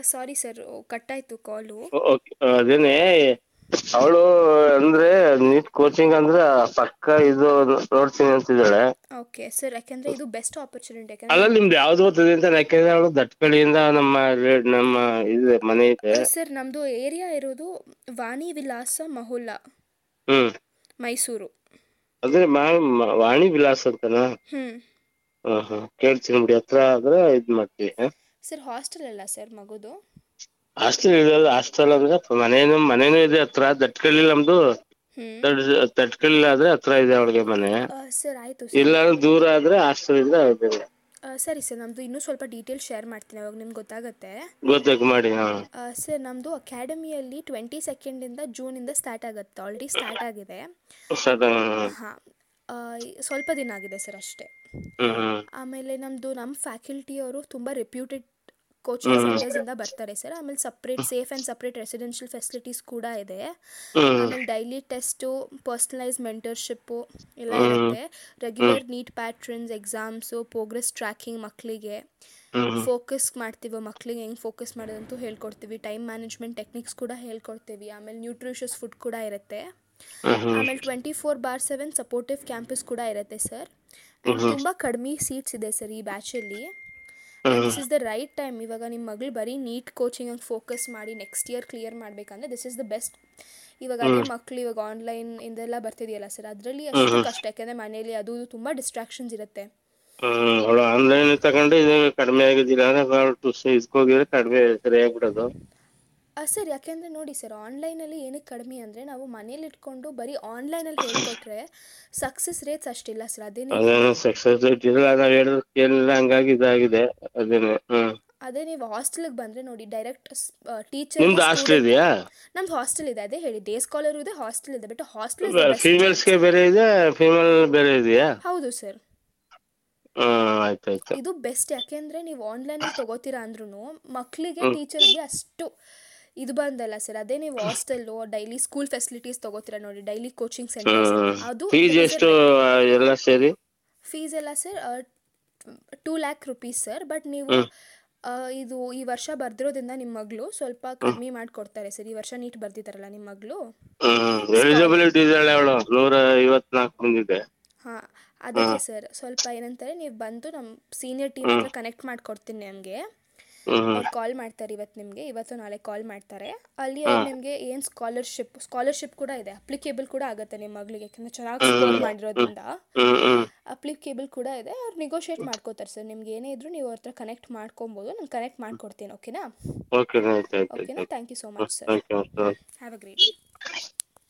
Sorry sir ಕಟ್ಟಾಯಿತು ಕಾಲು okay ಅದೇನೆ ಅವಳು ಅಂದ್ರೆ ನೀಟ್ ಕೋಚಿಂಗ್ ಅಂದ್ರೆ ಪಕ್ಕ ಇದು ನೋಡ್ತೀನಿ ಅಂತಿದ್ದಾಳೆ ಓಕೆ ಸರ್ ಯಾಕೆಂದರೆ ಇದು ಬೆಸ್ಟ್ ಆಪರ್ಚುನಿಟಿ ಅಲ್ಲ ಯಾಕೆಂದರೆ ನಿಮ್ದು ಯಾವ್ದು ಓದ್ತದೆ ಅಂತ ಯಾಕೆಂದ್ರೆ ಅವಳು ದಟ್ಕಳಿಯಿಂದ ನಮ್ಮ ರಿ- ನಮ್ಮ ಇದು ಮನೆ ಇದೆ ಸರ್ ನಮ್ಮದು ಏರಿಯಾ ಇರೋದು ವಾಣಿ ವಿಲಾಸ ಮಹುಲ್ಲಾ ಹ್ಮ್ ಮೈಸೂರು ಅಂದ್ರೆ ಮಾ- ಮ- ವಾಣಿ ವಿಲಾಸ್ ಅಂತನಾ ಹ್ಞೂ ಹ್ಮ್ ಹ್ಮ್ ಕೇಳ್ತೀನಿ ಬಿಡಿ ಹತ್ರ ಆದ್ರೆ ಇದ್ ಮಾಡ್ತೀವಿ ಸರ್ ಹಾಸ್ಟೆಲ್ ಅಲ್ಲ ಸರ್ ಮಗುದು ಹಾಸ್ಟೆಲ್ ಇರೋದು ಹಾಸ್ಟೆಲ್ ಅಂದ್ರೆ ಮನೇನು ಮನೇನು ಇದೆ ಹತ್ರ ದಟ್ಕಳ್ಳಿ ನಮ್ದು ಹ್ಞೂ ದಡ್- ದಟ್ಕಳ್ಳಿ ಆದ್ರೆ ಹತ್ರ ಇದೆ ಅವಳಿಗೆ ಮನೆ ಸರ್ ಆಯಿತು ಸರ್ ಇಲ್ಲ ದೂರ ಆದ್ರೆ ಹಾಸ್ಟೆಲ್ ಇಂದ ಬೇರೆ. ಆ, ಸರಿ ಸರ್ ನಮ್ಮದು ಇನ್ನೂ ಸ್ವಲ್ಪ ಡೀಟೇಲ್ಸ್ ಶೇರ್ ಮಾಡ್ತೀನಿ ಅವಾಗ ನಿಮ್ಗೆ ಗೊತ್ತಾಗುತ್ತೆ ಗೊತ್ತಾಗ ಮಾಡಿ ಹಾ ಆ, ಸರ್ ನಮ್ಮದು ಅಕಾಡೆಮಿಯಲ್ಲಿ ಟ್ವೆಂಟಿ ಸೆಕೆಂಡಿಂದ ಜೂನಿಂದ ಸ್ಟಾರ್ಟ್ ಆಗುತ್ತೆ ಆಲ್ರೆಡಿ ಸ್ಟಾರ್ಟ್ ಆಗಿದೆ ಸ್ಟಾರ್ಟ್ ಹಾಂ ಸ್ವಲ್ಪ ದಿನ ಆಗಿದೆ ಸರ್ ಅಷ್ಟೇ ಹ್ಮ್ ಹ್ಮ್ ಆಮೇಲೆ ನಮ್ಮದು ನಮ್ಮ ಫ್ಯಾಕಲ್ಟಿಯವರು ತುಂಬ ರೆಪ್ಯೂಟೆಡ್ ಕೋಚಿಂಗ್ ಸೆಂಟರ್ಸಿಂದ ಬರ್ತಾರೆ ಸರ್ ಆಮೇಲೆ separate safe and separate residential facilities ಕೂಡ ಇದೆ ಹ್ಮ್ ಆಮೇಲೆ ಡೈಲಿ ಟೆಸ್ಟು ಪರ್ಸ್ನಲೈಸ್ ಮೆಂಟರ್ಶಿಪ್ಪು ಎಲ್ಲ ಇರುತ್ತೆ regular NEET patterns exams progress tracking ಮಕ್ಕಳಿಗೆ ಹ್ಮ್ ಫೋಕಸ್ ಮಾಡ್ತೀವಿ ಮಕ್ಕಳಿಗೆ ಹೆಂಗೆ ಫೋಕಸ್ ಮಾಡೋದಂತೂ ಹೇಳ್ಕೊಡ್ತೀವಿ ಟೈಮ್ ಮ್ಯಾನೇಜ್ಮೆಂಟ್ ಟೆಕ್ನಿಕ್ಸ್ ಕೂಡ ಹೇಳ್ಕೊಡ್ತೀವಿ ಆಮೇಲೆ ನ್ಯೂಟ್ರಿಷಸ್ ಫುಡ್ ಕೂಡ ಇರುತ್ತೆ ಹ್ಮ್ ಹ್ಮ್ ಆಮೇಲೆ twenty four bar seven supportive campus ಕೂಡ ಇರುತ್ತೆ ಸರ್ ತುಂಬ ಕಡಿಮೆ ಸೀಟ್ಸ್ ಇದೆ ಸರ್ ಈ ಬ್ಯಾಚಲ್ಲಿ this is the right time ಇವಾಗ ನಿಮ್ಮ ಮಗಳು ಬರೀ ನೀಟ್ ಕೋಚಿಂಗ್ ಫೋಕಸ್ ಮಾಡಿ ನೆಕ್ಸ್ಟ್ ಇಯರ್ ಕ್ಲಿಯರ್ ಮಾಡಬೇಕಂದ್ರೆ ದಿಸ್ ಇಸ್ ದ ಬೆಸ್ಟ್ ಇವಾಗ ಅದೇ ಮಕ್ಕಳು ಇವಾಗ ಆನ್ಲೈನ್ ಇಂದೆಲ್ಲ ಬರ್ತಿದೆಯಲ್ಲ ಸರ್ ಅದರಲ್ಲಿ ಅಷ್ಟು ಕಷ್ಟ ಯಾಕೆಂದರೆ ಮನೇಲಿ ಅದು ಇದು ತುಂಬ ಡಿಸ್ಟ್ರಾಕ್ಷನ್ಸ್ ಇರುತ್ತೆ ಹ್ಮ್ ಅವಳು ಆನ್ಲೈನ್ ತಗೊಂಡು ಇದು ಕಡಿಮೆ ಆಗಿದ್ದಿಲ್ಲ ಅಂದ್ರೆ ಅವಳು ಟ್ಯೂಷನ್ ಇಸ್ಕೋಗಿದ್ರೆ ಕಡಿಮೆ ಸರಿಯಾಗ್ಬಿಡೋದು ಸರ್ ಯಾಕೆಂದರೆ ನೋಡಿ ಸರ್ ಆನ್ಲೈನಲ್ಲಿ ಏನಕ್ಕೆ ಕಡಿಮೆ ಅಂದರೆ ನಾವು ಮನೇಲಿ ಇಟ್ಕೊಂಡು ಬರೀ ಆನ್ಲೈನಲ್ಲಿ ಹೇಳ್ಕೊಟ್ರೆ ಸಕ್ಸಸ್ ರೇಟ್ಸ್ ಅಷ್ಟಿಲ್ಲ ಸರ್ ಅದೇ ನೀವು ಅದೇನು ಸಕ್ಸಸ್ ಇಲ್ಲ ನಾವ್ ಹೇಳಿದ್ರು ಕೇಳಿಲ್ಲ ಹಂಗಾಗಿ ಇದಾಗಿದೆ ಅದೇನೆ ಹ್ಮ್ ಅದೇ ನೀವು ಹಾಸ್ಟೆಲ್ಗೆ ಬಂದರೆ ನೋಡಿ ಡೈರೆಕ್ಟ್ ಟೀಚರ್ ನಿಮ್ದು ಹಾಸ್ಟೆಲ್ ಇದೆಯಾ ನಮ್ದು ಹಾಸ್ಟೆಲ್ ಇದೆ ಅದೇ ಹೇಳಿ ಡೇ ಸ್ಕಾಲರ್ ಇದೆ ಹಾಸ್ಟೆಲ್ ಇದೆ ಬಟ್ ಹಾಸ್ಟೆಲ್ ಫೀಮೇಲ್ಸ್ಗೆ ಬೇರೆ ಇದೆ ಫೀಮೇಲ್ ಬೇರೆ ಇದೆಯಾ ಹೌದು ಸರ್ ಹ್ಮ್ ಆಯ್ತಾಯ್ತು ಇದು ಬೆಸ್ಟ್ ಯಾಕೆಂದರೆ ನೀವು ಆನ್ಲೈನಲ್ಲಿ ತಗೋತೀರಾ ಅಂದ್ರೂ ಮಕ್ಕಳಿಗೆ ಟೀಚರ್ಗೆ ಅಷ್ಟು ಇದು ಬಂದಲ್ಲ ಸರ್ ಅದೇ ನೀವು ಹಾಸ್ಟೆಲ್ಲು ಡೈಲಿ ಸ್ಕೂಲ್ ಫೆಸಿಲಿಟೀಸ್ ತಗೋತೀರಾ ನೋಡಿ ಡೈಲಿ ಕೋಚಿಂಗ್ ಸೆಂಟರ್ಸ್ ಅದು ಫೀಸ್ ಎಷ್ಟು ಎಲ್ಲ ಸೇರಿ ಫೀಸ್ ಎಲ್ಲ sir two lakh rupees sir but ನೀವು ಆ, ಇದು ಈ ವರ್ಷ ಬರ್ದಿರೋದ್ರಿಂದ ನಿಮ್ಮ ಮಗಳು ಸ್ವಲ್ಪ ಕಡಿಮೆ ಮಾಡಿಕೊಡ್ತಾರೆ ಸರ್ ಈ ವರ್ಷ ನೀಟ್ ಬರ್ದಿದ್ದಾರಲ್ಲ ನಿಮ್ಮ ಮಗಳು ಹ್ಮ್ ಎಲಿಜಿಬಿಲಿಟಿ ಇದ್ದಾಳೆ ಅವಳು ನೂರ ಐವತ್ನಾಲ್ಕು ಬಂದಿದೆ ಹಾಂ ಅದಕ್ಕೆ ಸರ್ ಸ್ವಲ್ಪ ಏನಂತಾರೆ ನೀವು ಬಂದು ನಮ್ಮ ಸೀನಿಯರ್ ಟೀಮ್ ಹತ್ರ ಕನೆಕ್ಟ್ ಮಾಡಿಕೊಡ್ತೀನಿ ನಿಮಗೆ ಹ್ಮ್ ಅವ್ರು ಕಾಲ್ ಮಾಡ್ತಾರೆ ಇವತ್ತು ನಿಮಗೆ ಇವತ್ತು ನಾಳೆ ಕಾಲ್ ಮಾಡ್ತಾರೆ ಅಲ್ಲಿ ನಿಮಗೆ ಏನು ಸ್ಕಾಲರ್ಶಿಪ್ ಸ್ಕಾಲರ್ಶಿಪ್ ಕೂಡ ಇದೆ ಅಪ್ಲಿಕೇಬಲ್ ಕೂಡ ಆಗುತ್ತೆ ನಿಮ್ಮ ಮಗಳಿಗೆ ಯಾಕಂದರೆ ಚೆನ್ನಾಗಿ ಸ್ಕೋರ್ ಮಾಡಿರೋದ್ರಿಂದ ಹ್ಮ್ ಹ್ಮ್ ಅಪ್ಲಿಕೇಬಲ್ ಕೂಡ ಇದೆ ಅವ್ರು ನೆಗೋಷಿಯೇಟ್ ಮಾಡ್ಕೋತಾರೆ ಸರ್ ನಿಮ್ಗೆ ಏನೇ ಇದ್ರೂ ನೀವು ಅವ್ರ ಹತ್ರ ಕನೆಕ್ಟ್ ಮಾಡ್ಕೊಬೋದು ನಾನು ಕನೆಕ್ಟ್ ಮಾಡ್ಕೊಡ್ತೀನಿ ಓಕೆನಾ ಓಕೆ ಆಯ್ತು ಆಯ್ತು ಓಕೆನಾ thank you so much sir thank you have a great